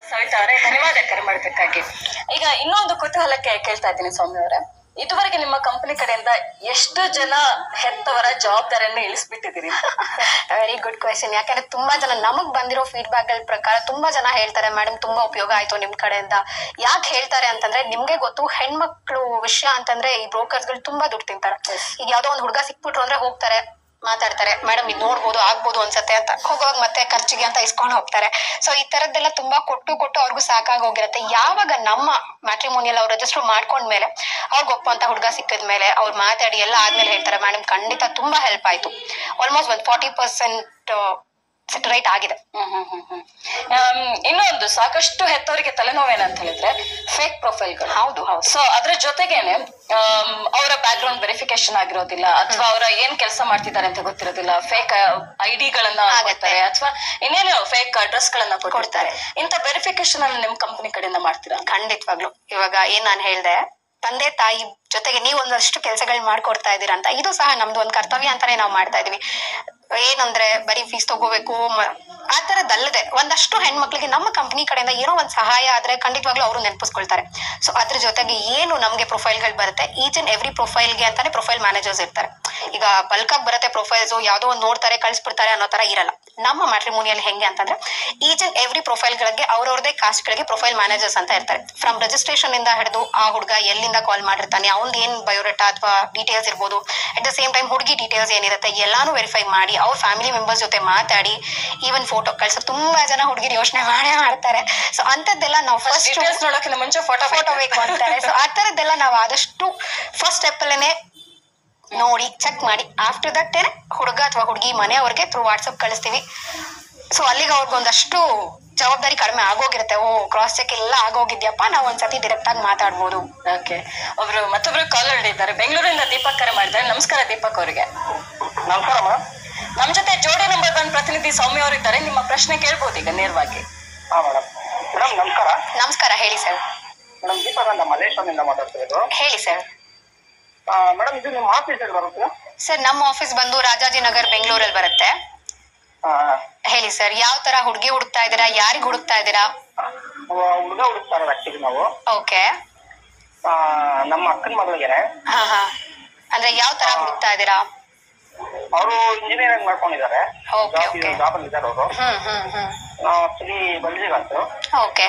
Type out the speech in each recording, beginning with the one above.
ಸವಿತಾ ಅವರೇ ಧನ್ಯವಾದ ಕರೆ ಮಾಡೋದಕ್ಕಾಗಿ ಈಗ ಇನ್ನೊಂದು ಕುತೂಹಲಕ್ಕೆ ಕೇಳ್ತಾ ಇದ್ದೀನಿ ಸ್ವಾಮಿ ಅವರೇ ಇದುವರೆಗೆ ನಿಮ್ಮ ಕಂಪನಿ ಕಡೆಯಿಂದ ಎಷ್ಟು ಜನ ಹೆತ್ತವರ ಜವಾಬ್ದಾರಿಯನ್ನು ಇಳಿಸ್ಬಿಟ್ಟಿದ್ದೀರಿ ವೆರಿ ಗುಡ್ ಕ್ವೆಶನ್ ಯಾಕಂದ್ರೆ ತುಂಬಾ ಜನ ನಮಗ್ ಬಂದಿರೋ ಫೀಡ್ಬ್ಯಾಕ್ ಗಳ ಪ್ರಕಾರ ತುಂಬಾ ಜನ ಹೇಳ್ತಾರೆ ಮೇಡಮ್ ತುಂಬಾ ಉಪಯೋಗ ಆಯ್ತು ನಿಮ್ ಕಡೆಯಿಂದ ಯಾಕೆ ಹೇಳ್ತಾರೆ ಅಂತಂದ್ರೆ ನಿಮ್ಗೆ ಗೊತ್ತು ಹೆಣ್ಮಕ್ಳು ವಿಷಯ ಅಂತಂದ್ರೆ ಈ ಬ್ರೋಕರ್ಸ್ ಗಳು ತುಂಬಾ ದುಡ್ಡು ತಿಂತಾರೆ ಈಗ ಯಾವ್ದೋ ಒಂದು ಹುಡುಗ ಸಿಕ್ಬಿಟ್ರು ಅಂದ್ರೆ ಹೋಗ್ತಾರೆ ಮಾತಾಡ್ತಾರೆ ಮೇಡಮ್ ಇದು ನೋಡ್ಬೋದು ಆಗ್ಬೋದು ಅನ್ಸತ್ತೆ ಅಂತ ಹೋಗುವಾಗ ಮತ್ತೆ ಖರ್ಚಿಗೆ ಅಂತ ಇಸ್ಕೊಂಡು ಹೋಗ್ತಾರೆ ಸೊ ಈ ತರದ್ದೆಲ್ಲ ತುಂಬಾ ಕೊಟ್ಟು ಕೊಟ್ಟು ಅವ್ರಿಗೂ ಸಾಕಾಗಿ ಹೋಗಿರುತ್ತೆ ಯಾವಾಗ ನಮ್ಮ ಮ್ಯಾಟ್ರಿಮೋನಿಯಲ್ ಅವ್ರು ರಿಜಿಸ್ಟರ್ ಮಾಡ್ಕೊಂಡ್ಮೇಲೆ ಅವ್ರಿಗೆ ಒಪ್ಪಂತ ಹುಡುಗ ಸಿಕ್ಕಿದ್ಮೇಲೆ ಅವ್ರು ಮಾತಾಡಿ ಎಲ್ಲ ಆದ್ಮೇಲೆ ಹೇಳ್ತಾರೆ ಮೇಡಮ್ ಖಂಡಿತ ತುಂಬಾ ಹೆಲ್ಪ್ ಆಯ್ತು ಆಲ್ಮೋಸ್ಟ್ ಒಂದು ಫಾರ್ಟಿ ಪರ್ಸೆಂಟ್ ಸೆಟರೈಟ್ ಆಗಿದೆ ಹ್ಮ್ ಹ್ಮ್ ಹ್ಮ್ ಹ್ಮ್. ಆಮ್, ಇನ್ನೊಂದು ಸಾಕಷ್ಟು ಹೆತ್ತವರಿಗೆ ತಲೆನೋವೇನಂತ ಹೇಳಿದ್ರೆ ಫೇಕ್ ಪ್ರೊಫೈಲ್ಗಳು ಹೌದು ಹೌದು ಸೊ ಅದ್ರ ಜೊತೆಗೇನೆ ಆಮ್, ಅವರ ಬ್ಯಾಕ್ ಗ್ರೌಂಡ್ ವೆರಿಫಿಕೇಶನ್ ಆಗಿರೋದಿಲ್ಲ ಅಥವಾ ಅವರ ಏನ್ ಕೆಲಸ ಮಾಡ್ತಿದ್ದಾರೆ ಅಂತ ಗೊತ್ತಿರೋದಿಲ್ಲ ಫೇಕ್ ಐಡಿಗಳನ್ನ ಆಗತ್ತೆ. ಕೊಡ್ತಾರೆ ಅಥವಾ ಇನ್ನೇನು ಫೇಕ್ ಅಡ್ರೆಸ್ ಗಳನ್ನ ಕೊಡ್ತಾರೆ ಕೊಡ್ತಾರೆ. ಇಂಥ ವೆರಿಫಿಕೇಶನ್ ಅಲ್ಲಿ ನಿಮ್ ಕಂಪನಿ ಕಡೆಯಿಂದ ಮಾಡ್ತೀರಾ ಖಂಡಿತವಾಗ್ಲು ಇವಾಗ ಏನ್ ನಾನು ಹೇಳ್ದೆ ತಂದೆ ತಾಯಿ ಜೊತೆಗೆ ನೀವು ಒಂದಷ್ಟು ಕೆಲಸಗಳು ಮಾಡ್ಕೊಡ್ತಾ ಇದ್ದೀರಾ ಅಂತ ಇದು ಸಹ ನಮ್ದು ಒಂದು ಕರ್ತವ್ಯ ಅಂತಾನೆ ನಾವು ಮಾಡ್ತಾ ಇದೀವಿ ಏನಂದ್ರೆ ಬರೀ ಫೀಸ್ ತಗೋಬೇಕು ಮ- ಆ ತರದಲ್ಲದೆ ಒಂದಷ್ಟು ಹೆಣ್ಮಕ್ಳಿಗೆ ನಮ್ಮ ಕಂಪನಿ ಕಡೆಯಿಂದ ಏನೋ ಒಂದ್ ಸಹಾಯ ಆದ್ರೆ ಖಂಡಿತವಾಗ್ಲೂ ಅವರು ನೆನಪಿಸ್ಕೊಳ್ತಾರೆ ಸೊ ಅದ್ರ ಜೊತೆಗೆ ಏನು ನಮ್ಗೆ ಪ್ರೊಫೈಲ್ಗಳು ಬರುತ್ತೆ ಈಚ್ ಅಂಡ್ ಎವ್ರಿ ಪ್ರೊಫೈಲ್ಗೆ ಅಂತಾನೆ ಪ್ರೊಫೈಲ್ ಮ್ಯಾನೇಜರ್ಸ್ ಇರ್ತಾರೆ ಈಗ ಬಲ್ಕ್ ಆಗಿ ಬರುತ್ತೆ ಪ್ರೊಫೈಲ್ಸ್ ಯಾವ್ದೋ ಒಂದು ನೋಡ್ತಾರೆ ಕಳಿಸ್ಬಿಡ್ತಾರೆ ಅನ್ನೋ ತರ ಇರಲ್ಲ ನಮ್ಮ ಮ್ಯಾಟ್ರಿಮೋನಿಯಲ್ ಹೆಂಗೆ ಅಂತಂದ್ರೆ ಈಚ್ ಅಂಡ್ ಎವ್ರಿ ಪ್ರೊಫೈಲ್ಗಳಿಗೆ ಅವ್ರವ್ರದೇ ಕಾಸ್ಟ್ಗಳಿಗೆ ಪ್ರೊಫೈಲ್ ಮ್ಯಾನೇಜರ್ಸ್ ಅಂತ ಇರ್ತಾರೆ ಫ್ರಮ್ ರಿಜಿಸ್ಟ್ರೇಷನ್ ಇಂದ ಹಿಡಿದು ಆ ಹುಡುಗ ಎಲ್ಲಿಂದ ಕಾಲ್ ಮಾಡಿರ್ತಾನೆ ಅವ್ನ್ ಏನ್ ಬಯೋಡೇಟಾ ಅಥವಾ ಡೀಟೇಲ್ಸ್ ಇರ್ಬೋದು ಅಟ್ ದ ಸೇಮ್ ಟೈಮ್ ಹುಡುಗಿ ಡೀಟೇಲ್ಸ್ ಏನಿರುತ್ತೆ ಎಲ್ಲಾನು ವೆರಿಫೈ ಮಾಡಿ ಅವ್ರ ಫ್ಯಾಮಿಲಿ ಮೆಂಬರ್ಸ್ ಜೊತೆ ಮಾತಾಡಿ ಈವನ್ ಫೋಟೋ ಕಳ್ಸೋ ತುಂಬಾ ಜನ ಹುಡುಗಿರು ಯೋಚನೆ ಮಾಡೇ ಮಾಡ್ತಾರೆ ಸೊ ಅಂತದ್ದೆಲ್ಲ ನಾವು ಫಸ್ಟ್ ಡೀಟೇಲ್ಸ್ ನೋಡೋಕ್ಕಿಂತ ಮುಂಚೆ ಫೋಟೋ ಫೋಟೋ ಬೇಕು ಅಂತಾರೆ ಸೊ ಆ ತರದ್ದೆಲ್ಲ ನಾವು ಆದಷ್ಟು ಫಸ್ಟ್ ಸ್ಟೆಪ್ ಅಲ್ಲೇನೆ ನೋಡಿ ಚೆಕ್ ಮಾಡಿ ಆಫ್ಟರ್ ದಟ್ ಹುಡುಗ ಅಥವಾ ಹುಡುಗಿ ಮನೆಯವ್ರಿಗೆ ಥ್ರೂ ವಾಟ್ಸಪ್ ಕಳಿಸ್ತೀವಿ ಸೊ ಅಲ್ಲಿಗೆ ಅವ್ರಿಗೆ ಒಂದಷ್ಟು ಜವಾಬ್ದಾರಿ ಕಡಿಮೆ ಆಗೋಗಿರುತ್ತೆ ಓ ಕ್ರಾಸ್ ಚೆಕ್ ಎಲ್ಲ ಆಗೋಗಿದ್ಯಪ್ಪ ನಾವು ಒಂದ್ಸತಿ ಡೈರೆಕ್ಟ್ ಆಗಿ ಮಾತಾಡ್ಬೋದು ಓಕೆ ಒಬ್ರು ಮತ್ತೊಬ್ರು ಕಾಲರ್ ಇದ್ದಾರೆ ಬೆಂಗಳೂರಿಂದ ದೀಪಕ್ ಕರೆ ಮಾಡಿದ್ದಾರೆ ನಮಸ್ಕಾರ ದೀಪಕ್ ಅವರಿಗೆ ನಮಸ್ಕಾರ ಮೇಡಮ್ ನಮ್ ಜೊತೆ ಜೋಡಿ ನಂಬರ್ ಒನ್ ಪ್ರತಿನಿಧಿ ಸೌಮ್ಯ ಅವರು ಇದ್ದಾರೆ ನಿಮ್ಮ ಪ್ರಶ್ನೆ ಕೇಳ್ಬೋದು ಈಗ ನೇರವಾಗಿ ಹಾ ಮೇಡಮ್ ಮೇಡಮ್ ನಮಸ್ಕಾರ ನಮಸ್ಕಾರ ಹೇಳಿ ಸರ್ ಮೇಡಮ್ ದೀಪಕ್ ಅಂತ ಮಲ್ಲೇಶ್ವರದಿಂದ ಮಾತಾಡ್ತಿರೋದು ಹೇಳಿ ಸರ್ ಮೇಡಮ್ ಇದು ನಿಮ್ಮ ಆಫೀಸ್ ಎಲ್ಲಿ ಬರುತ್ತೆ ಸರ್ ನಮ್ಮ ಆಫೀಸ್ ಬಂದು ರಾಜಾಜಿನಗರ್ ಬೆಂಗಳೂರಲ್ಲಿ ಬರುತ್ತೆ ಆ, ಹೇಳಿ ಸರ್ ಯಾವ ತರ ಹುಡುಗಿ ಹುಡುಕ್ತಾ ಇದ್ದೀರಾ ಯಾರಿಗ್ ಹುಡುಕ್ತಾ ಇದ್ದೀರಾ ಹುಡುಗ ಹುಡುಕ್ತಾರೆ ಆಕ್ಚುಲಿ ನಾವು ಓಕೆ ಆ, ನಮ್ಮ ಅಕ್ಕನ ಮಗಳಿಗೆನೆ ಹಾ ಹಾ ಅಂದ್ರೆ ಯಾವ ತರ ಹುಡುಕ್ತಾ ಇದ್ದೀರಾ ಅವರು ಇಂಜಿನಿಯರಿಂಗ್ ಮಾಡ್ಕೊಂಡಿದ್ದಾರೆ Okay, ಜಾಬ್ okay. ಜಾಬ್ ಅಲ್ಲಿ ಇದ್ದಾರೆ ಅವರು ಹ್ಮ್ ಹ್ಮ್ ಹ್ಮ್ ಆಕ್ಚುಲಿ ಬಂದಿರಂತು ಓಕೆ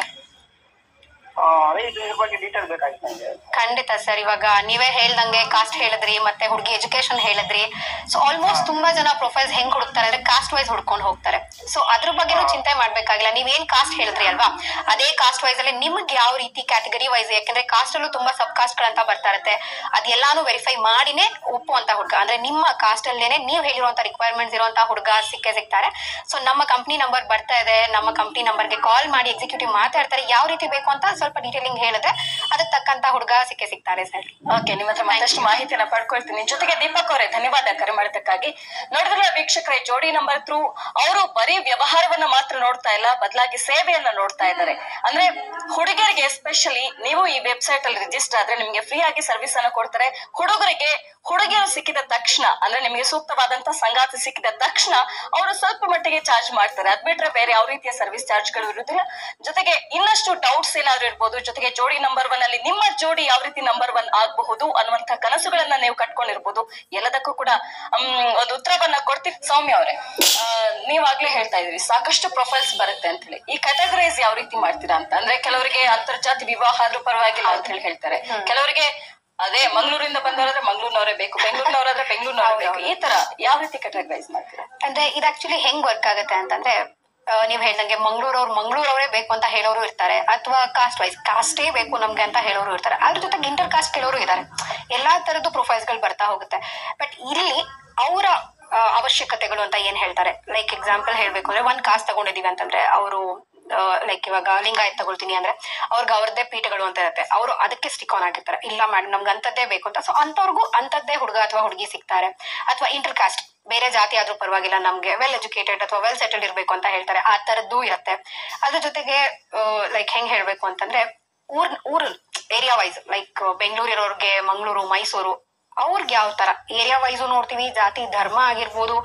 ಅದೇ ಇದ್ರ ಬಗ್ಗೆ ಡೀಟೇಲ್ ಬೇಕಾಗಿತ್ತು ನನಗೆ ಖಂಡಿತ ಸರ್ ಇವಾಗ ನೀವೇ ಹೇಳ್ದಂಗೆ ಕಾಸ್ಟ್ ಹೇಳಿದ್ರಿ ಮತ್ತೆ ಹುಡುಗಿ ಎಜುಕೇಶನ್ ಹೇಳಿದ್ರಿ ಸೊ ಆಲ್ಮೋಸ್ಟ್ ತುಂಬಾ ಜನ ಪ್ರೊಫೈಲ್ಸ್ ಹೆಂಗ್ ಹುಡುಕ್ತಾರೆ ಅಂದ್ರೆ ಕಾಸ್ಟ್ ವೈಸ್ ಹುಡ್ಕೊಂಡು ಹೋಗ್ತಾರೆ ಸೊ ಅದ್ರ ಬಗ್ಗೆನೂ ಚಿಂತೆ ಮಾಡ್ಬೇಕಾಗಿಲ್ಲ ನೀವ್ ಏನ್ ಕಾಸ್ಟ್ ಹೇಳಿದ್ರಿ ಅಲ್ವಾ ಅದೇ ಕಾಸ್ಟ್ ವೈಸ್ ಅಲ್ಲಿ ನಿಮ್ಗೆ ಯಾವ ರೀತಿ ಕ್ಯಾಟಗರಿ ವೈಸ್ ಯಾಕಂದ್ರೆ ಕಾಸ್ಟ್ ಅಲ್ಲೂ ತುಂಬಾ ಸಬ್ ಕಾಸ್ಟ್ ಗಳಂತ ಬರ್ತಾ ಇರುತ್ತೆ ಅದೆಲ್ಲಾನು ವೆರಿಫೈ ಮಾಡಿನೇ ಒಪ್ಪುವಂತ ಹುಡುಗ ಅಂದ್ರೆ ನಿಮ್ಮ ಕಾಸ್ಟ್ ಅಲ್ಲೇನೆ ನೀವ್ ಹೇಳಿರುವಂತ ರಿಕ್ವೈರ್ಮೆಂಟ್ಸ್ ಇರುವಂತ ಹುಡುಗ ಸಿಕ್ಕೇ ಸಿಗ್ತಾರೆ ಸೊ ನಮ್ಮ ಕಂಪ್ನಿ ನಂಬರ್ ಬರ್ತಾ ಇದೆ ನಮ್ಮ ಕಂಪ್ನಿ ನಂಬರ್ಗೆ ಕಾಲ್ ಮಾಡಿ ಎಕ್ಸಿಕ್ಯೂಟಿವ್ ಮಾತಾಡ್ತಾರೆ ಯಾವ ರೀತಿ ಬೇಕು ಅಂತ ಸ್ವಲ್ಪ ಡೀಟೇಲಿಂಗ್ ಹೇಳಿದ್ರೆ ಅದಕ್ಕೆ ತಕ್ಕಂತ ಹುಡುಗ ಸಿಕ್ಕೇ ಸಿಗ್ತಾರೆ ಸರ್ ಓಕೆ ನಿಮ್ಮ ಹತ್ರ ಮತ್ತಷ್ಟು ಮಾಹಿತಿಯನ್ನ ಪಡ್ಕೊಳ್ತೀನಿ ಜೊತೆಗೆ ದೀಪಕ್ ಅವರೇ ಧನ್ಯವಾದ ಕರೆ ಮಾಡೋದಕ್ಕಾಗಿ ನೋಡಿದ್ರಲ್ಲ ವೀಕ್ಷಕರೇ ಜೋಡಿ ನಂಬರ್ ತ್ರೂ ಅವರು ಬರೀ ವ್ಯವಹಾರವನ್ನ ಮಾತ್ರ ನೋಡ್ತಾ ಇಲ್ಲ ಬದಲಾಗಿ ಸೇವೆಯನ್ನ ನೋಡ್ತಾ ಇದ್ದಾರೆ ಅಂದ್ರೆ ಹುಡುಗರಿಗೆ ಎಸ್ಪೆಷಲಿ ನೀವು ಈ ವೆಬ್ಸೈಟ್ ಅಲ್ಲಿ ರಿಜಿಸ್ಟರ್ ಆದ್ರೆ ನಿಮ್ಗೆ ಫ್ರೀ ಆಗಿ ಸರ್ವಿಸ್ ಅನ್ನ ಕೊಡ್ತಾರೆ ಹುಡುಗರಿಗೆ ಹುಡುಗಿಯರು ಸಿಕ್ಕಿದ ತಕ್ಷಣ ಅಂದ್ರೆ ನಿಮಗೆ ಸೂಕ್ತವಾದಂತ ಸಂಗಾತಿ ಸಿಕ್ಕಿದ ತಕ್ಷಣ ಅವರು ಸ್ವಲ್ಪ ಮಟ್ಟಿಗೆ ಚಾರ್ಜ್ ಮಾಡ್ತಾರೆ ಅದ್ ಬಿಟ್ರೆ ಬೇರೆ ಯಾವ ರೀತಿಯ ಸರ್ವಿಸ್ ಚಾರ್ಜ್ ಗಳು ಇರುವುದಿಲ್ಲ ಜೊತೆಗೆ ಇನ್ನಷ್ಟು ಡೌಟ್ಸ್ ಏನಾದ್ರು ಇರ್ಬೋದು ಜೊತೆಗೆ ಜೋಡಿ ನಂಬರ್ ಒನ್ ಅಲ್ಲಿ ನಿಮ್ಮ ಜೋಡಿ ಯಾವ ರೀತಿ ನಂಬರ್ ಒನ್ ಆಗಬಹುದು ಅನ್ನುವಂತ ಕನಸುಗಳನ್ನ ನೀವು ಕಟ್ಕೊಂಡಿರ್ಬೋದು ಎಲ್ಲದಕ್ಕೂ ಕೂಡ ಮ್, ಒಂದು ಉತ್ತರವನ್ನ ಕೊಡ್ತೀವಿ ಸೌಮ್ಯ ಅವರೇ ನೀವಾಗ್ಲೇ ಹೇಳ್ತಾ ಇದ್ರಿ ಸಾಕಷ್ಟು ಪ್ರೊಫೈಲ್ಸ್ ಬರುತ್ತೆ ಅಂತ ಹೇಳಿ ಈ ಕ್ಯಾಟಗರೈಸ್ ಯಾವ ರೀತಿ ಮಾಡ್ತೀರಾ ಅಂತ ಅಂದ್ರೆ ಕೆಲವರಿಗೆ ಅಂತರ್ಜಾತಿ ವಿವಾಹ ಆದ್ರೂ ಪರವಾಗಿಲ್ಲ ಅಂತ ಹೇಳಿ ಹೇಳ್ತಾರೆ ಕೆಲವರಿಗೆ ಅದೇ ಮಂಗಳೂರಿಂದ ಬಂದವರಾದ್ರೆ ಮಂಗಳೂರಿನವರೇ ಬೇಕು ಬೆಂಗಳೂರಿನವರಾದ್ರೆ ಬೆಂಗಳೂರಿನವರೇ ಬೇಕು ಈ ತರ ಯಾವ ರೀತಿ ಕ್ಯಾಟಗರೈಸ್ ಮಾಡ್ತೀರಾ ಅಂದ್ರೆ ಇದು ಆಕ್ಚುಲಿ ಹೆಂಗ್ ವರ್ಕ್ ಆಗುತ್ತೆ ಅಂತಂದ್ರೆ ಆ, ನೀವ್ ಹೇಳ್ದಂಗೆ ಮಂಗಳೂರವ್ರು ಮಂಗಳೂರವರೇ ಬೇಕು ಅಂತ ಹೇಳೋರು ಇರ್ತಾರೆ ಅಥವಾ ಕಾಸ್ಟ್ ವೈಸ್ ಕಾಸ್ಟೇ ಬೇಕು ನಮ್ಗೆ ಅಂತ ಹೇಳೋರು ಇರ್ತಾರೆ ಅದ್ರ ಜೊತೆಗೆ ಇಂಟರ್ ಕಾಸ್ಟ್ ಕೆಲವರು ಇದ್ದಾರೆ ಎಲ್ಲಾ ತರದ್ದು ಪ್ರೊಫೈಲ್ಸ್ ಗಳು ಬರ್ತಾ ಹೋಗುತ್ತೆ ಬಟ್ ಇಲ್ಲಿ ಅವರ ಅವಶ್ಯಕತೆಗಳು ಅಂತ ಏನ್ ಹೇಳ್ತಾರೆ ಲೈಕ್ ಎಕ್ಸಾಂಪಲ್ ಹೇಳ್ಬೇಕು ಅಂದ್ರೆ ಒಂದ್ ಕಾಸ್ಟ್ ತಗೊಂಡಿದೀವಿ ಅಂತಂದ್ರೆ ಅವರು ಲೈಕ್ ಇವಾಗ ಲಿಂಗಾಯತ್ ತಗೊಳ್ತೀನಿ ಅಂದ್ರೆ ಅವ್ರಿಗೆ ಅವ್ರದ್ದೇ ಪೀಠಗಳು ಅಂತ ಇರುತ್ತೆ ಅವರು ಅದಕ್ಕೆ ಸ್ಟಿಕ್ ಆನ್ ಆಗಿರ್ತಾರೆ ಇಲ್ಲ ಮೇಡಮ್ ನಮ್ಗೆ ಅಂತದ್ದೇ ಬೇಕು ಅಂತ ಸೊ ಅಂತವ್ರಿಗೂ ಅಂತದ್ದೇ ಹುಡುಗ ಅಥವಾ ಹುಡುಗಿ ಸಿಗ್ತಾರೆ ಅಥವಾ ಇಂಟರ್ ಕಾಸ್ಟ್ ಬೇರೆ ಜಾತಿ ಆದ್ರೂ ಪರವಾಗಿಲ್ಲ ನಮ್ಗೆ ವೆಲ್ ಎಜುಕೇಟೆಡ್ ಅಥವಾ ವೆಲ್ ಸೆಟಲ್ಡ್ ಇರ್ಬೇಕು ಅಂತ ಹೇಳ್ತಾರೆ ಆ ತರದ್ದು ಇರುತ್ತೆ ಅದ್ರ ಜೊತೆಗೆ ಲೈಕ್ ಹೆಂಗ್ ಹೇಳ್ಬೇಕು ಅಂತಂದ್ರೆ ಊರ್ ಊರ್ ಏರಿಯಾ ವೈಸ್ ಲೈಕ್ ಬೆಂಗಳೂರು ಇರೋರ್ಗೆ ಮಂಗಳೂರು ಮೈಸೂರು ಅವ್ರಿಗೆ ಯಾವ ತರ ಏರಿಯಾ ವೈಸು ನೋಡ್ತೀವಿ ಜಾತಿ ಧರ್ಮ ಆಗಿರ್ಬೋದು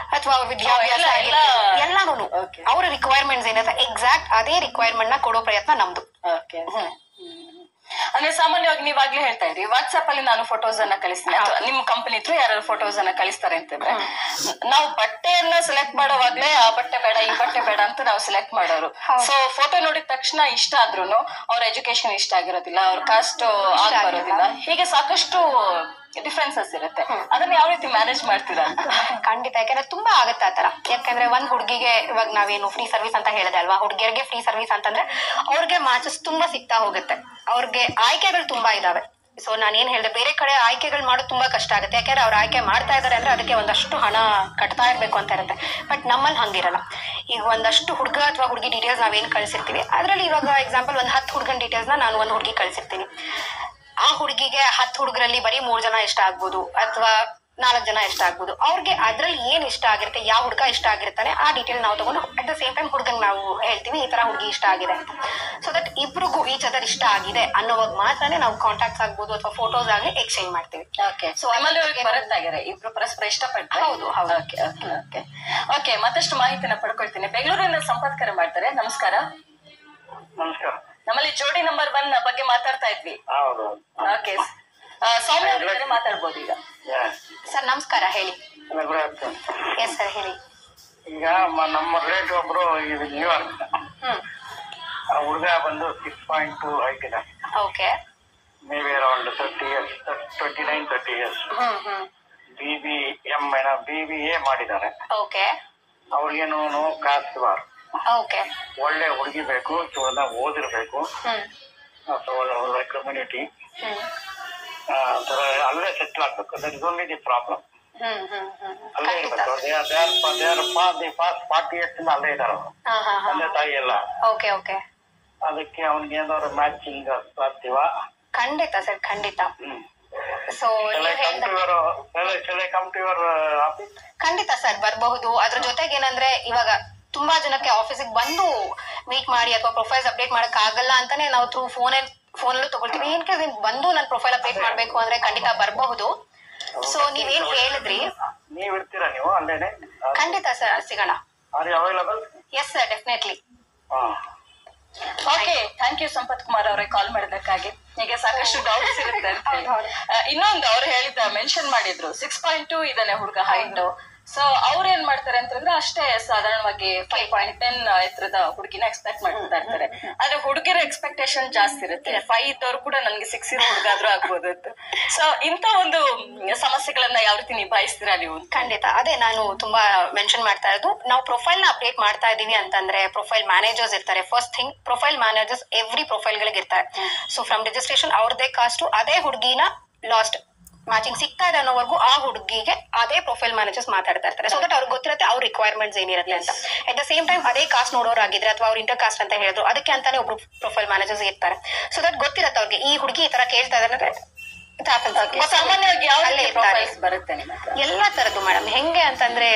ಅಥವಾ ಅವ್ರ ವಿದ್ಯಾಭ್ಯಾಸ ಎಲ್ಲ- ಆಗಿರ್ಬೋದು ಎಲ್ಲ- ಎಲ್ಲಾನು Okay. ಅವರ ರಿಕ್ವೈರ್ಮೆಂಟ್ಸ್ ಏನಿದೆ ಎಕ್ಸಾಕ್ಟ್ ಅದೇ ರಿಕ್ವೈರ್ಮೆಂಟ್ ನ ಕೊಡೋ ಪ್ರಯತ್ನ ನಮ್ದು ಓಕೆ ಅಂದ್ರೆ ಸಾಮಾನ್ಯವಾಗಿ ನೀವಾಗ್ಲೇ ಹೇಳ್ತಾ ಇದ್ರಿ ವಾಟ್ಸ್ಆಪ್ ಅಲ್ಲಿ ನಾನು ಫೋಟೋಸ್ ಅನ್ನ ಕಳಿಸ್ತೀನಿ ಅಥವಾ ನಿಮ್ ಕಂಪನಿ ಥ್ರೂ ಯಾರು ಫೋಟೋಸ್ ಅನ್ನ ಕಳಿಸ್ತಾರೆ ಅಂತಂದ್ರೆ ನಾವು ಬಟ್ಟೆಯನ್ನ ಸೆಲೆಕ್ಟ್ ಮಾಡೋವಾಗ್ಲೇ ಆ ಬಟ್ಟೆ ಬೇಡ ಈ ಬಟ್ಟೆ ಬೇಡ ಅಂತ ನಾವು ಸೆಲೆಕ್ಟ್ ಮಾಡೋರು ಹೌದು. ಸೊ ಫೋಟೋ ನೋಡಿದ ತಕ್ಷಣ ಇಷ್ಟ ಆದ್ರೂನು ಅವ್ರ ಎಜುಕೇಶನ್ ಇಷ್ಟ ಆಗಿರೋದಿಲ್ಲ ಅವ್ರ ಕಾಸ್ಟ್ ಆಗ್ ಆಗಿಲ್ಲ. ಬರೋದಿಲ್ಲ ಹೀಗೆ ಸಾಕಷ್ಟು ಡಿಫ್ರೆನ್ಸಸ್ ಇರುತ್ತೆ ಅದನ್ನ ಯಾವ ರೀತಿ ಮ್ಯಾನೇಜ್ ಮಾಡ್ತೀರಾ ಅಂತ ಖಂಡಿತ ಯಾಕಂದ್ರೆ ತುಂಬಾ ಆಗುತ್ತೆ ಆತರ ಯಾಕಂದ್ರೆ ಒಂದ್ ಹುಡುಗಿಗೆ ಇವಾಗ ನಾವೇನು ಫ್ರೀ ಸರ್ವಿಸ್ ಅಂತ ಹೇಳಿದೆ ಅಲ್ವಾ ಹುಡುಗಿಯರಿಗೆ ಫ್ರೀ ಸರ್ವಿಸ್ ಅಂತಂದ್ರೆ ಅವ್ರಿಗೆ ಮ್ಯಾಚಸ್ ತುಂಬಾ ಸಿಗ್ತಾ ಹೋಗುತ್ತೆ ಅವ್ರಿಗೆ ಆಯ್ಕೆಗಳು ತುಂಬಾ ಇದಾವೆ ಸೊ ನಾನು ಏನ್ ಹೇಳಿದೆ ಬೇರೆ ಕಡೆ ಆಯ್ಕೆಗಳು ಮಾಡೋದು ತುಂಬಾ ಕಷ್ಟ ಆಗುತ್ತೆ ಯಾಕಂದ್ರೆ ಅವ್ರು ಆಯ್ಕೆ ಮಾಡ್ತಾ ಇದಾರೆ ಅಂದ್ರೆ ಅದಕ್ಕೆ ಒಂದಷ್ಟು ಹಣ ಕಟ್ತಾ ಇರ್ಬೇಕು ಅಂತ ಇರುತ್ತೆ ಬಟ್ ನಮ್ಮಲ್ಲಿ ಹಂಗಿರಲ್ಲ ಈಗ ಒಂದಷ್ಟು ಹುಡುಗ ಅಥವಾ ಹುಡುಗಿ ಡೀಟೇಲ್ಸ್ ನಾವೇನ್ ಕಳ್ಸಿರ್ತೀವಿ ಅದ್ರಲ್ಲಿ ಇವಾಗ ಎಕ್ಸಾಂಪಲ್ ಒಂದ್ ಹತ್ತು ಹುಡುಗನ ಡೀಟೇಲ್ಸ್ ನ ನಾನು ಒಂದ್ ಹುಡುಗಿ ಕಳ್ಸಿರ್ತೀನಿ ಆ ಹುಡುಗಿಗೆ ಹತ್ತು ಹುಡುಗರಲ್ಲಿ ಬರೀ ಮೂರ್ ಜನ ಇಷ್ಟ ಆಗ್ಬೋದು ಅಥವಾ ನಾಲ್ಕು ಜನ ಇಷ್ಟ ಆಗ್ಬೋದು ಅವ್ರಿಗೆ ಅದ್ರಲ್ಲಿ ಏನ್ ಇಷ್ಟ ಆಗಿರುತ್ತೆ ಯಾವ ಹುಡುಗ ಇಷ್ಟ ಆಗಿರ್ತಾನೆ ಆ ಡೀಟೇಲ್ ನಾವು ತಗೊಂಡು ಅಟ್ ದ ಸೇಮ್ ಟೈಮ್ ಹುಡುಗಂಗ್ ನಾವು ಹೇಳ್ತೀವಿ ಈ ತರ ಹುಡುಗಿ ಇಷ್ಟ ಆಗಿದೆ ಅಂತ ಸೊ ದಟ್ ಇಬ್ರಿಗೂ ಈಚ್ ಅದರ್ ಇಷ್ಟ ಆಗಿದೆ ಅನ್ನೋವಾಗ ಮಾತ್ರನೇ ನಾವು ಕಾಂಟ್ಯಾಕ್ಟ್ಸ್ ಆಗ್ಬೋದು ಅಥವಾ ಫೋಟೋಸ್ ಆಗಲಿ ಎಕ್ಸ್ಚೇಂಜ್ ಮಾಡ್ತೀವಿ ಓಕೆ So, ನಿಮ್ಮಲ್ಲಿ ಅದಕ್ಕೆ ಬರುತ್ತಾಗಿರೆ ಇಬ್ರು ಪರಸ್ಪರ ಇಷ್ಟಪಡ್ತಾರೆ ಹೌದು, ಹೌದು. ಓಕೆ ಓಕೆ ಓಕೆ ಓಕೆ ಮತ್ತಷ್ಟು ಮಾಹಿತಿನ ಪಡ್ಕೊಳ್ತೀನಿ ಬೆಂಗಳೂರಿನ ಸಂಪರ್ಕರ ಮಾಡ್ತಾರೆ ನಮಸ್ಕಾರ ನಮಸ್ಕಾರ ನಮ್ಮಲ್ಲಿ ಜೋಡಿ ನಂಬರ್ ಒನ್ ಬಗ್ಗೆ ಮಾತಾಡ್ತಾ ಇದ್ವಿ ಹೌದು ಓಕೆ ಸೌಮ್ಯ ಅವ್ರ ಜೊತೆ ಮಾತಾಡ್ಬೋದು ಈಗ ಸರ್ ನಮಸ್ಕಾರ ಹೇಳಿ ನಗರ ಎಸ್ ಸರ್ ಹೇಳಿ ಈಗ ಮ- ನಮ್ಮ ರಿಲೇಟಿವ್ ಒಬ್ರು ಇದು ನ್ಯೂಯಾರ್ಕ್ ಹ್ಮ್ ಆ ಹುಡುಗ ಬಂದು ಸಿಕ್ಸ್ ಪಾಯಿಂಟ್ ಟು ಹೈಟ್ ಇದೆ okay maybe around thirty years twenty nine thirty years hmm hmm B B M ಏನೋ ಬಿ ಬಿ ಎ ಮಾಡಿದ್ದಾರೆ ಓಕೆ ಅವ್ರಿಗೇನು ನೋ ಕಾಸ್ಟ್ ಬಾರ್ ಓಕೆ ಒಳ್ಳೆ ಹುಡುಗಿ ಬೇಕು ಚೆನ್ನಾಗಿ ಓದಿರ್ಬೇಕು ಹ್ಮ್ ಅಥವಾ ಒಳ್ಳೆ ಒಳ್ಳೆ ಕಮ್ಯುನಿಟಿ ಹ್ಮ್ ಥರ ಅಲ್ಲೇ ಸೆಟ್ಲ್ ಆಗ್ಬೇಕು that is only the problem hmm hmm hmm ಅಲ್ಲೇ ಖಂಡಿತ ಇರ್ಬೇಕು they are they are past the past forty years ಇಂದ ಅಲ್ಲೇ ಇದಾರೆ ಅವರು ಹಾ ಹಾ ಹಾ ತಂದೆ ತಾಯಿ ಎಲ್ಲ ಓಕೆ ಓಕೆ ಅದಕ್ಕೆ ಅವ್ನಿಗೆ ಏನಾದ್ರು ಮ್ಯಾಚಿಂಗ್ ಸಾಧ್ಯವ ಖಂಡಿತ ಸರ್ ಖಂಡಿತ hmm so shall I come to your shall I come to your office ಖಂಡಿತ ಸರ್ ಬರಬಹುದು ಅದ್ರ ಜೊತೆಗೆ ಏನಂದ್ರೆ ಇವಾಗ ತುಂಬಾ ಜನಕ್ಕೆ ಆಫೀಸಿಗೆ ಬಂದು ಮೀಟ್ ಮಾಡಿ ಅಥವಾ ಪ್ರೊಫೈಲ್ಸ್ ಅಪ್ಡೇಟ್ ಮಾಡಕ್ ಆಗಲ್ಲ ಅಂತಾನೆ ನಾವು ಥ್ರೂ ಫೋನ್ ಫೋನಲ್ಲೂ ತಗೊಳ್ತೀವಿ ಏನ್ ಕೇಸ್ ಬಂದು ನನ್ನ ಪ್ರೊಫೈಲ್ ಅಪ್ಡೇಟ್ ಮಾಡ್ಬೇಕು ಅಂದ್ರೆ ಖಂಡಿತ ಬರಬಹುದು ಸೊ ನೀವೇನ್ ಹೇಳಿದ್ರಿ ನೀವ್ ಇರ್ತೀರಾ ನೀವು ಅಲ್ಲೇನೆ ಖಂಡಿತ ಸರ್ ಸಿಗೋಣ are you available yes sir definitely ಹಾ okay thank you Sampath Kumar ಅವರೇ ಕಾಲ್ ಮಾಡಿದ್ದಕ್ಕಾಗಿ ಹೀಗೆ ಸಾಕಷ್ಟು ಡೌಟ್ಸ್ ಇರುತ್ತೆ ಅಂತ ಹೇಳಿ. ಹೌದು, ಹೌದು. ಆ, ಇನ್ನೊಂದು ಅವ್ರು ಹೇಳಿದ ಮೆನ್ಷನ್ ಮಾಡಿದ್ರು ಸಿಕ್ಸ್ ಪಾಯಿಂಟ್ ಟೂ ಇದಾನೆ ಹುಡುಗ ಹೈಟ್ ಸೊ ಅವ್ರು ಏನ್ ಮಾಡ್ತಾರೆ ಅಂತಂದ್ರೆ ಅಷ್ಟೇ ಸಾಧಾರಣವಾಗಿ ಫೈವ್ ಪಾಯಿಂಟ್ ಟೆನ್ ಎತ್ತರದ ಹುಡುಗಿನ ಎಕ್ಸ್ಪೆಕ್ಟ್ ಮಾಡ್ತಾ ಇರ್ತಾರೆ ಆದ್ರೆ ಹುಡುಗಿರ ಎಕ್ಸ್ಪೆಕ್ಟೇಷನ್ ಜಾಸ್ತಿ ಇರುತ್ತೆ ಫೈವ್ ಇದ್ದವ್ರು ಕೂಡ ನನ್ಗೆ ಸಿಕ್ಸ್ ಇರೋ ಹುಡುಗಾದ್ರೂ ಆಗ್ಬೋದು ಅಂತ ಸೊ ಇಂತ ಒಂದು ಮ್, ಸಮಸ್ಯೆಗಳನ್ನ ಯಾವ ರೀತಿ ನಿಭಾಯಿಸ್ತೀರಾ ನೀವು ಖಂಡಿತ ಅದೇ ನಾನು ತುಂಬಾ ಮೆನ್ಷನ್ ಮಾಡ್ತಾ ಇರೋದು ನಾವು ಪ್ರೊಫೈಲ್ ನ ಅಪ್ಡೇಟ್ ಮಾಡ್ತಾ ಇದೀವಿ ಅಂತಂದ್ರೆ ಪ್ರೊಫೈಲ್ ಮ್ಯಾನೇಜರ್ಸ್ ಇರ್ತಾರೆ first thing profile managers every profile ಗಳಿಗೆ ಇರ್ತಾರೆ ಸೊ ಫ್ರಮ್ ರಿಜಿಸ್ಟ್ರೇಷನ್ ಅವ್ರದೇ ಕಾಸ್ಟ್ ಅದೇ ಹುಡುಗಿನ ಲಾಸ್ಟ್ ಮ್ಯಾಚಿಂಗ್ ಸಿಗ್ತಾ ಇದೆ ಅನ್ನೋವರೆಗೂ ಆ ಹುಡುಗಿಗೆ ಅದೇ ಪ್ರೊಫೈಲ್ ಮ್ಯಾನೇಜರ್ಸ್ ಮಾತಾಡ್ತಾ ಇರ್ತಾರೆ ಸೊ ದಟ್ ಅವ್ರಿಗೆ ಗೊತ್ತಿರುತ್ತೆ ಅವ್ರ ರಿಕ್ವೈರ್ಮೆಂಟ್ಸ್ ಏನಿರುತ್ತೆ ಅಂತ ಅಟ್ ದ ಸೇಮ್ ಟೈಮ್ ಅದೇ ಕಾಸ್ಟ್ ನೋಡೋರಾಗಿದ್ರೆ ಅಥವಾ ಅವ್ರ ಇಂಟರ್ ಕಾಸ್ಟ್ ಅಂತ ಹೇಳಿದ್ರು ಅದಕ್ಕೆ ಅಂತಾನೆ ಒಬ್ರು ಪ್ರೊಫೈಲ್ ಮ್ಯಾನೇಜರ್ಸ್ ಇರ್ತಾರೆ ಸೊ ದಟ್ ಗೊತ್ತಿರುತ್ತೆ ಅವ್ರಿಗೆ ಈ ಹುಡುಗಿ ಈ ತರ ಕೇಳ್ತಾ ಇದಾರೆ ಅಂದ್ರೆ it happens. ಸಾಮಾನ್ಯವಾಗಿ ಯಾವ ಅಲ್ಲೇ ರೀತಿ ಇರ್ತಾರೆ. ಪ್ರೊಫೈಲ್ಸ್ ಬರುತ್ತೆ ನಿಮ್ಮ ಹತ್ರ ಎಲ್ಲಾ ತರದ್ದು ಮೇಡಮ್ ಹೆಂಗೆ ಅಂತಂದ್ರೆ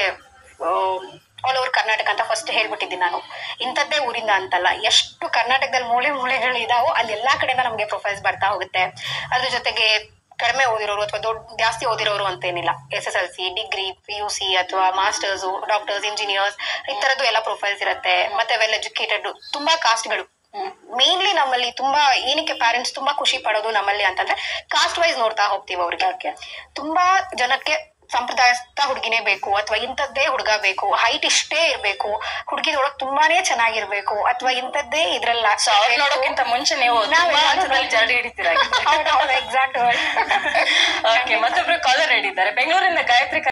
ಆಲ್ ಓವರ್ ಕರ್ನಾಟಕ ಅಂತ ಫಸ್ಟ್ ಹೇಳ್ಬಿಟ್ಟಿದ್ದೀನಿ ನಾನು ಇಂಥದ್ದೇ ಊರಿಂದ ಅಂತಲ್ಲ ಎಷ್ಟು ಕರ್ನಾಟಕದಲ್ಲಿ ಮೂಲೆ ಮೂಲೆಗಳು ಇದಾವೋ ಅಲ್ಲಿ ಎಲ್ಲಾ ಕಡೆಯಿಂದ ನಮಗೆ ಪ್ರೊಫೈಲ್ಸ್ ಬರ್ತಾ ಹೋಗುತ್ತೆ ಅದ್ರ ಜೊತೆಗೆ ಕಡಿಮೆ ಓದಿರೋರು ಅಥವಾ ದೊಡ್ಡ ಜಾಸ್ತಿ ಓದಿರೋರು ಅಂತೇನಿಲ್ಲ S S L C degree P U C ಅಥವಾ ಮಾಸ್ಟರ್ಸ್ ಡಾಕ್ಟರ್ಸ್ ಇಂಜಿನಿಯರ್ಸ್ ಈ ತರದ್ದು ಎಲ್ಲ ಪ್ರೊಫೈಲ್ಸ್ ಇರುತ್ತೆ ಮತ್ತೆ ವೆಲ್ ಎಜುಕೇಟೆಡ್ ತುಂಬಾ ಕಾಸ್ಟ್ಗಳು ಮೇನ್ಲಿ ನಮ್ಮಲ್ಲಿ ತುಂಬಾ ಏನಕ್ಕೆ ಪ್ಯಾರೆಂಟ್ಸ್ ತುಂಬಾ ಖುಷಿ ಪಡೋದು ನಮ್ಮಲ್ಲಿ ಅಂತಂದ್ರೆ ಕಾಸ್ಟ್ ವೈಸ್ ನೋಡ್ತಾ ಹೋಗ್ತೀವಿ ಅವ್ರಿಗೆ ತುಂಬಾ ಜನಕ್ಕೆ ಸಂಪ್ರದಾಯಸ್ಥ ಹುಡುಗಿನೇ ಬೇಕು ಅಥವಾ ಇಂಥದ್ದೇ ಹುಡುಗ ಬೇಕು ಹೈಟ್ ಇಷ್ಟೇ ಇರ್ಬೇಕು ಹುಡುಗಿದೊಳಗ್ ತುಂಬಾನೇ ಚೆನ್ನಾಗಿರ್ಬೇಕು ಅಥವಾ ಇಂಥದ್ದೇ ಇದ್ರಲ್ಲ ಸೊ ಅವ್ರು ನೋಡೋಕ್ಕಿಂತ ಮುಂಚೆ ನೀವು ನಾವ್ ತುಂಬಾ ಎಲ್ಲಾನು ಹಂತದಲ್ಲಿ ಜರಡಿ ಹಿಡಿತೀರಾ ಎಕ್ಸಾಕ್ಟ್ ಓಕೆ ಮತ್ತೊಬ್ರು ಕಾಲರ್ ಹೇಳಿದ್ದಾರೆ ಬೆಂಗಳೂರಿನ ಗಾಯತ್ರಿ